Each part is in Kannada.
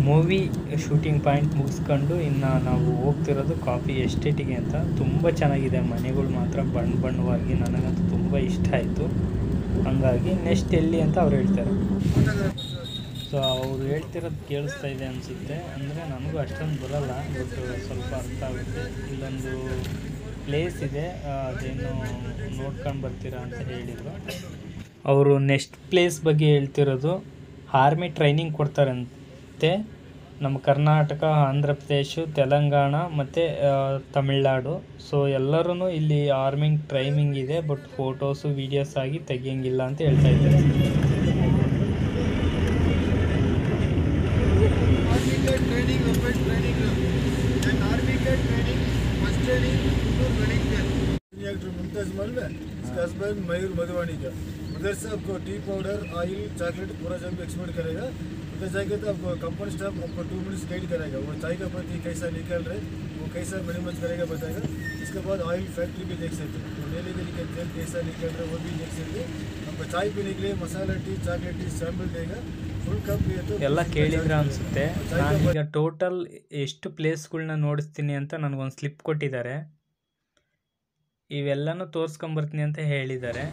ಮೂವಿ ಶೂಟಿಂಗ್ ಪಾಯಿಂಟ್ ಮುಗಿಸ್ಕೊಂಡು ಇನ್ನು ನಾವು ಹೋಗ್ತಿರೋದು ಕಾಫಿ ಎಸ್ಟೇಟಿಗೆ ಅಂತ ತುಂಬ ಚೆನ್ನಾಗಿದೆ ಮನೆಗಳು ಮಾತ್ರ ಬಣ್ಣ ಬಣ್ಣವಾಗಿ ನನಗಂತೂ ತುಂಬ ಇಷ್ಟ ಆಯಿತು ಹಂಗಾಗಿ ನೆಕ್ಸ್ಟ್ ಎಲ್ಲಿ ಅಂತ ಅವ್ರು ಹೇಳ್ತಾರೆ ಸೊ ಅವ್ರು ಹೇಳ್ತಿರೋದು ಕೇಳಿಸ್ತಾ ಇದೆ ಅನಿಸುತ್ತೆ ಅಂದರೆ ನನಗೂ ಅಷ್ಟೊಂದು ಬರಲ್ಲ ಬಟ್ ಸ್ವಲ್ಪ ಅರ್ಥ ಆಗುತ್ತೆ ಇಲ್ಲೊಂದು ಪ್ಲೇಸ್ ಇದೆ ಆ, ಅದೇನು ನೋಡ್ಕೊಂಡು ಬರ್ತೀರಾ ಅಂತ ಹೇಳಿದರು ಅವರು ನೆಕ್ಸ್ಟ್ ಪ್ಲೇಸ್ ಬಗ್ಗೆ ಹೇಳ್ತಿರೋದು ಆರ್ಮಿ ಟ್ರೈನಿಂಗ್ ಕೊಡ್ತಾರಂತೆ ನಮ್ಮ ಕರ್ನಾಟಕ ಆಂಧ್ರ ಪ್ರದೇಶ ತೆಲಂಗಾಣ ಮತ್ತು ತಮಿಳ್ನಾಡು ಸೊ ಎಲ್ಲರೂ ಇಲ್ಲಿ ಆರ್ಮಿಂಗ್ ಟ್ರೈನಿಂಗ್ ಇದೆ ಬಟ್ ಫೋಟೋಸು ವೀಡಿಯೋಸ್ ಆಗಿ ತೆಗಿಯಂಗಿಲ್ಲ ಅಂತ ಹೇಳ್ತಾ ಇದ್ದಾರೆ आर्मी के training open training and army के training first training two running actor Mumtaz Malla इसका हस्बैंड मयूर मधुवानी का उधर से आपको टी पाउडर ऑयल चॉकलेट पूरा जब एक्सपोर्ट करेगा उधर जाके तो आपको कंपनी स्टाफ आपको टू मिनट्स गाइड करेगा वो चाय का पत्ती कैसा निकल रहे वो कैसा मिनिमज करेगा बताएगा इसके बाद ऑयल फैक्ट्री भी देख सकते हैं तो डेली डेली का तेल कैसा निकल रहा है वो भी देख सकते हैं हमको चाय पीने के लिए मसाला टी चॉकलेट टी सैम्पल देगा फुल कप भी है तो ಎಲ್ಲ ಕೇಳಿದ್ರ ಅನಿಸುತ್ತೆ ನಾನೀಗ ಟೋಟಲ್ ಎಷ್ಟು ಪ್ಲೇಸ್ಗಳನ್ನ ನೋಡಿಸ್ತೀನಿ ಅಂತ ನನಗೊಂದು ಸ್ಲಿಪ್ ಕೊಟ್ಟಿದ್ದಾರೆ ಇವೆಲ್ಲನೂ ತೋರಿಸ್ಕೊಂಬರ್ತೀನಿ ಅಂತ ಹೇಳಿದ್ದಾರೆ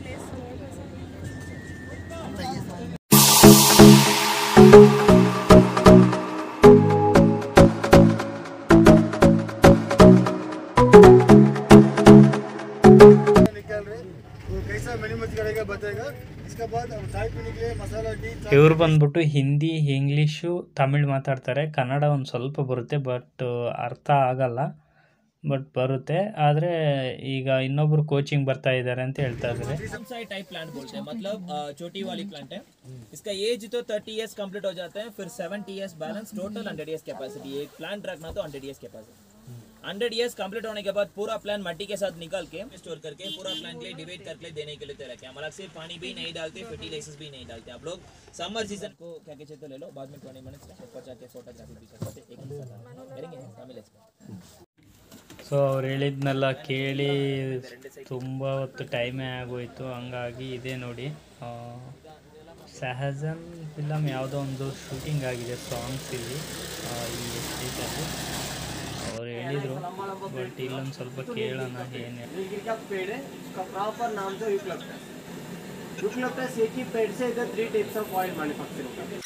निकाल रहे वो कैसा मिनिमज करेगा बताएगा इसके बाद हम चाय पीने के लिए मसाला टी चाय ಇವ್ರು ಬಂದ್ಬಿಟ್ಟು ಹಿಂದಿ ಇಂಗ್ಲೀಷು ತಮಿಳ್ ಮಾತಾಡ್ತಾರೆ ಕನ್ನಡ ಒಂದು ಸ್ವಲ್ಪ ಬರುತ್ತೆ ಬಟ್ ಅರ್ಥ ಆಗಲ್ಲ ಬಟ್ ಬರುತ್ತೆ ಆದರೆ ಈಗ ಇನ್ನೊಬ್ರು ಕೋಚಿಂಗ್ ಬರ್ತಾ ಇದ್ದಾರೆ ಅಂತ ಹೇಳ್ತಾ ಇದ್ದಾರೆ साइड टाइप प्लांट बोलते हैं मतलब अ, चोटी वाली प्लांट है इसका एज तो 30 इयर्स कंप्लीट हो जाते हैं फिर 70 years balance total 100 years capacity एक प्लांट रखना तो 100 इयर्स कैपेसिटी 100 इयर्स कंप्लीट होने के बाद पूरा प्लान मट्टी के साथ निकाल के स्टोर करके पूरा प्लान के लिए डिवाइड करके देने के लिए तैयार रखे हम अलग से पानी भी नहीं डालते फर्टिलाइजर्स भी नहीं डालते आप लोग समर सीजन को क्या क्या चाहिए तो ले लो बाद में 20 मिनट्स पचा के फोटोग्राफी भी कर सकते एक मिनट करेंगे तमिल ಸೊ ಅವ್ರು ಹೇಳಿದ್ನೆಲ್ಲ ಕೇಳಿ ತುಂಬ ಹೊತ್ತು ಟೈಮೇ ಆಗೋಯ್ತು ಹಂಗಾಗಿ ಇದೆ ನೋಡಿ ಆ, ಸಹಜನ್ ಫಿಲಮ್ ಯಾವುದೋ ಒಂದು ಶೂಟಿಂಗ್ ಆಗಿದೆ ಸಾಂಗ್ಸ್ ಇಲ್ಲಿ ಆ, ಈ ಎಸ್ಟೇಟಲ್ಲಿ ಅವ್ರು ಹೇಳಿದರು ಬಟ್ ಇಲ್ಲೊಂದು ಸ್ವಲ್ಪ ಕೇಳೋಣ ಏನು नीलगिरी का पेड़ है उसका प्रॉपर नाम तो यूक्लिप्टस यूक्लिप्टस एक ही पेड़ से इधर three types of oil manufacture होता है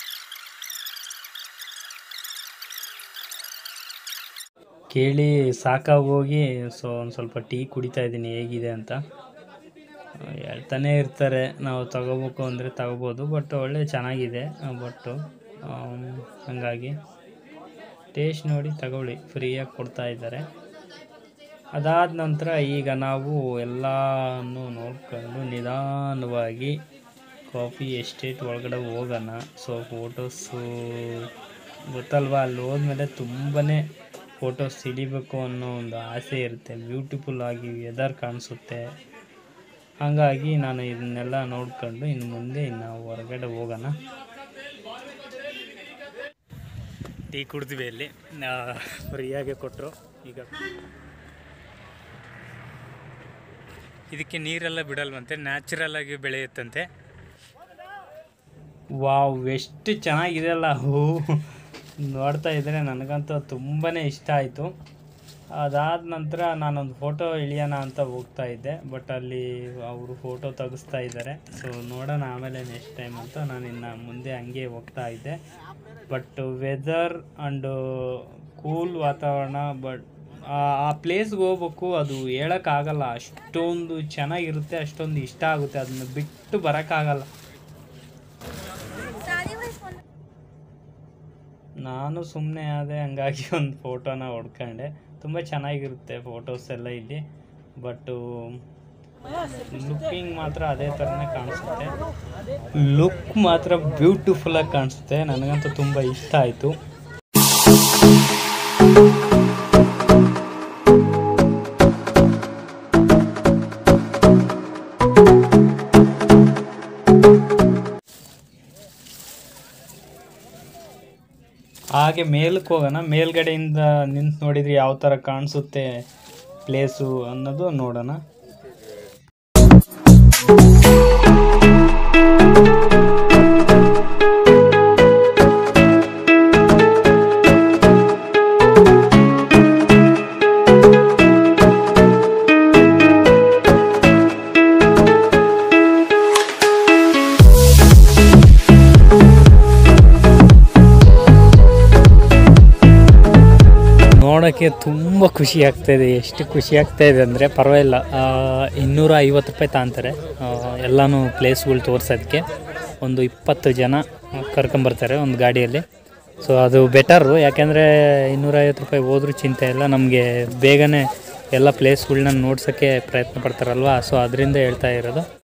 ಕೇಳಿ ಸಾಕಾಗೋಗಿ ಸೊ ಒಂದು ಸ್ವಲ್ಪ ಟೀ ಕುಡಿತಾ ಇದ್ದೀನಿ ಹೇಗಿದೆ ಅಂತ ಆ, ಹೇಳ್ತಾನೆ ಇರ್ತಾರೆ ನಾವು ತಗೋಬೇಕು ಅಂದರೆ ತಗೋಬೋದು ಬಟ್ ಒಳ್ಳೆ ಚೆನ್ನಾಗಿದೆ ಬಟ್ಟು ಹಾಗಾಗಿ ಟೇಸ್ಟ್ ನೋಡಿ ತಗೊಳ್ಳಿ ಫ್ರೀಯಾಗಿ ಕೊಡ್ತಾ ಇದ್ದಾರೆ ಅದಾದ ನಂತರ ಈಗ ನಾವು ಎಲ್ಲನೂ ನೋಡ್ಕೊಂಡು ನಿಧಾನವಾಗಿ ಕಾಫಿ ಎಸ್ಟೇಟ್ ಒಳಗಡೆ ಹೋಗೋಣ ಸೊ ಫೋಟೋಸು ಗೊತ್ತಲ್ವಾ ಅಲ್ಲಿ ಹೋದ್ಮೇಲೆ ತುಂಬಾ ಫೋಟೋಸ್ ಹಿಡಿಬೇಕು ಅನ್ನೋ ಒಂದು ಆಸೆ ಇರುತ್ತೆ ಬ್ಯೂಟಿಫುಲ್ ಆಗಿ ವೆದರ್ ಕಾಣಿಸುತ್ತೆ ಹಾಗಾಗಿ ನಾನು ಇದನ್ನೆಲ್ಲ ನೋಡ್ಕೊಂಡು ಇನ್ನು ಮುಂದೆ ಇನ್ನು ಹೊರಗಡೆ ಹೋಗೋಣ ಟೀ ಕುಡಿದ್ವಿ ಇಲ್ಲಿ ಫ್ರೀಯಾಗೆ ಕೊಟ್ಟರು ಈಗ ಇದಕ್ಕೆ ನೀರೆಲ್ಲ ಬಿಡಲ್ವಂತೆ ನ್ಯಾಚುರಲ್ ಆಗಿ ಬೆಳೆಯುತ್ತಂತೆ ವಾವ್ ಎಷ್ಟು ಚೆನ್ನಾಗಿದೆ ಅಲ್ಲ ಹೂ ನೋಡ್ತಾ ಇದ್ದರೆ ನನಗಂತೂ ತುಂಬಾ ಇಷ್ಟ ಆಯಿತು ಅದಾದ ನಂತರ ನಾನೊಂದು ಫೋಟೋ ಇಳಿಯೋಣ ಅಂತ ಹೋಗ್ತಾ ಇದ್ದೆ ಬಟ್ ಅಲ್ಲಿ ಅವರು ಫೋಟೋ ತೆಗಿಸ್ತಾ ಇದ್ದಾರೆ ಸೊ ನೋಡೋಣ ಆಮೇಲೆ ನೆಕ್ಸ್ಟ್ ಟೈಮ್ ಅಂತ ನಾನು ಇನ್ನು ಮುಂದೆ ಹಂಗೆ ಹೋಗ್ತಾ ಇದ್ದೆ ಬಟ್ ವೆದರ್ ಆ್ಯಂಡ್ ಕೂಲ್ ವಾತಾವರಣ ಬಟ್ ಆ ಪ್ಲೇಸ್ಗೆ ಹೋಗ್ಬೇಕು ಅದು ಹೇಳೋಕ್ಕಾಗಲ್ಲ ಅಷ್ಟೊಂದು ಚೆನ್ನಾಗಿರುತ್ತೆ ಅಷ್ಟೊಂದು ಇಷ್ಟ ಆಗುತ್ತೆ ಅದನ್ನ ಬಿಟ್ಟು ಬರೋಕ್ಕಾಗಲ್ಲ ನಾನು ಸುಮ್ಮನೆ ಆದೆ ಹಂಗಾಗಿ ಒಂದು ಫೋಟೋನ ಹೊಡ್ಕೊಂಡೆ ತುಂಬ ಚೆನ್ನಾಗಿರುತ್ತೆ ಫೋಟೋಸ್ ಎಲ್ಲ ಇಲ್ಲಿ ಬಟ್ಟು ಲುಕ್ಕಿಂಗ್ ಮಾತ್ರ ಅದೇ ಥರನೇ ಕಾಣಿಸುತ್ತೆ ಲುಕ್ ಮಾತ್ರ ಬ್ಯೂಟಿಫುಲ್ಲಾಗಿ ಕಾಣಿಸುತ್ತೆ ನನಗಂತೂ ತುಂಬ ಇಷ್ಟ ಆಯಿತು ಹಾಗೆ ಮೇಲಕ್ಕೆ ಹೋಗೋಣ ಮೇಲ್ಗಡೆಯಿಂದ ನಿಂತು ನೋಡಿದ್ರೆ ಯಾವ ಥರ ಕಾಣಿಸುತ್ತೆ ಪ್ಲೇಸು ಅನ್ನೋದು ನೋಡೋಣ ನೋಡೋಕ್ಕೆ ತುಂಬ ಖುಷಿ ಆಗ್ತಾಯಿದೆ ಎಷ್ಟು ಖುಷಿ ಆಗ್ತಾಯಿದೆ ಅಂದರೆ ಪರವಾಗಿಲ್ಲ ಆ, ಇನ್ನೂರ ಐವತ್ತು ರೂಪಾಯಿ ತಗೊಂತಾರೆ ಎಲ್ಲನೂ ಪ್ಲೇಸ್ಗಳು ತೋರ್ಸೋದಕ್ಕೆ ಒಂದು ಇಪ್ಪತ್ತು ಜನ ಕರ್ಕೊಂಬರ್ತಾರೆ ಒಂದು ಗಾಡಿಯಲ್ಲಿ ಸೊ ಅದು ಬೆಟರು ಯಾಕೆಂದರೆ ಇನ್ನೂರೈವತ್ತು ರೂಪಾಯಿ ಹೋದ್ರೂ ಚಿಂತೆ ಇಲ್ಲ ನಮಗೆ ಬೇಗನೆ ಎಲ್ಲ ಪ್ಲೇಸ್ಗಳ್ನ ನೋಡ್ಸೋಕ್ಕೆ ಪ್ರಯತ್ನ ಪಡ್ತಾರಲ್ವ ಸೊ ಅದರಿಂದ ಹೇಳ್ತಾ ಇರೋದು